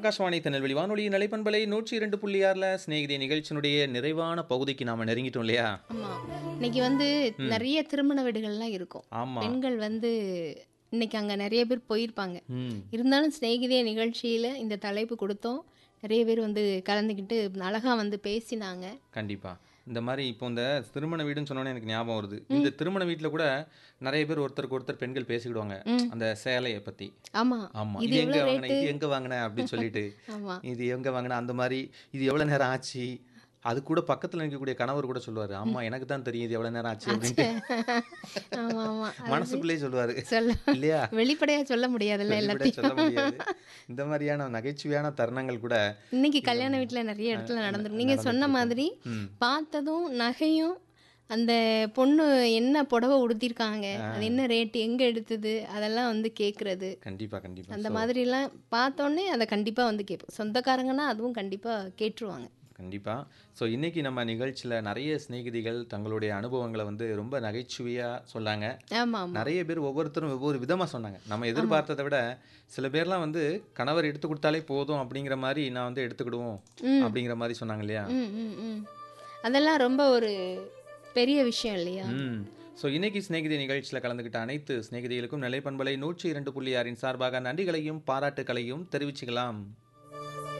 ஆகாஷ்வாணி திருநெல்வேலி வானொலி நிலைப்பண்பலை நூற்றி இரண்டு புள்ளி ஆறில் சிநேகிதி நிகழ்ச்சியினுடைய நிறைவான பகுதிக்கு நாம நெருங்கிட்டோம் இல்லையா ஆமா இன்னைக்கு வந்து நிறைய திருமண வீடுகள்லாம் இருக்கும் ஆமா பெண்கள் வந்து இன்னைக்கு அங்க நிறைய பேர் போயிருப்பாங்க ம் இருந்தாலும் சிநேகிதே நிகழ்ச்சியில இந்த தலைப்பு கொடுத்தோம் நிறைய பேர் வந்து கலந்துக்கிட்டு அழகா வந்து பேசினாங்க கண்டிப்பா இந்த மாதிரி இப்போ இந்த திருமண வீடுன்னு சொன்னோன்னே எனக்கு ஞாபகம் வருது இந்த திருமண வீட்ல கூட நிறைய பேர் ஒருத்தருக்கு ஒருத்தர் பெண்கள் பேசிக்கிடுவாங்க ம். அந்த சேலையை பத்தி ஆமா ஆமா இது இது எங்க எவ்வளவு வாங்கின இது எங்க வாங்கின அப்படின்னு சொல்லிட்டு ஆமா இது எங்க வாங்கின அந்த மாதிரி இது எவ்வளவு நேரம் ஆச்சு அது கூட பக்கத்துல நிற்கக்கூடிய கணவர் கூட சொல்லுவாரு ஆமா எனக்கு தான் தெரியும் இது எவ்வளவு நேரம் ஆச்சு அப்படின்ட்டு ஆமா ஆமா மனசுக்குள்ளேயே சொல்லுவாரு சொல்ல இல்லையா வெளிப்படையா சொல்ல முடியாதுல்ல வெளிப்படையா எல்லாத்தையும் சொல்ல முடியாது இந்த மாதிரியான நகைச்சுவையான தருணங்கள் கூட இன்னைக்கு கல்யாண வீட்டுல நிறைய இடத்துல நடந்திருக்கு நீங்க சொன்ன மாதிரி ம். பார்த்ததும் நகையும் அந்த பொண்ணு என்ன புடவை உடுத்திருக்காங்க அது என்ன ரேட் எங்க எடுத்தது அதெல்லாம் வந்து கேக்குறது கண்டிப்பா கண்டிப்பா அந்த மாதிரிலாம் பார்த்தோன்னே அதை கண்டிப்பா வந்து கேட்போம் சொந்தக்காரங்கன்னா அதுவும் கண்டிப்பா கேட்டுருவாங்க கண்டிப்பா ஸோ இன்னைக்கு நம்ம நிகழ்ச்சியில நிறைய சிநேகிதிகள் தங்களுடைய அனுபவங்களை வந்து ரொம்ப நகைச்சுவையா சொன்னாங்க ஆமா ஆமா நிறைய பேர் ஒவ்வொருத்தரும் ஒவ்வொரு விதமா சொன்னாங்க நம்ம எதிர்பார்த்ததை விட சில பேர்லாம் வந்து கணவர் எடுத்து கொடுத்தாலே போதும் அப்படிங்கிற மாதிரி நான் வந்து எடுத்துக்கிடுவோம் ம். அப்படிங்கிற மாதிரி சொன்னாங்க இல்லையா ம் ம் ம் அதெல்லாம் ரொம்ப ஒரு பெரிய விஷயம் இல்லையா ம் ஸோ இன்னைக்கு சிநேகிதி நிகழ்ச்சியில் கலந்துக்கிட்ட அனைத்து சிநேகிதிகளுக்கும் நிலைப்பண்பலை நூற்றி இரண்டு புள்ளி ஆறின் சார்பாக நன்றிகளையும் பாராட்டுகளையும் தெரிவிச்சுக்கலாம்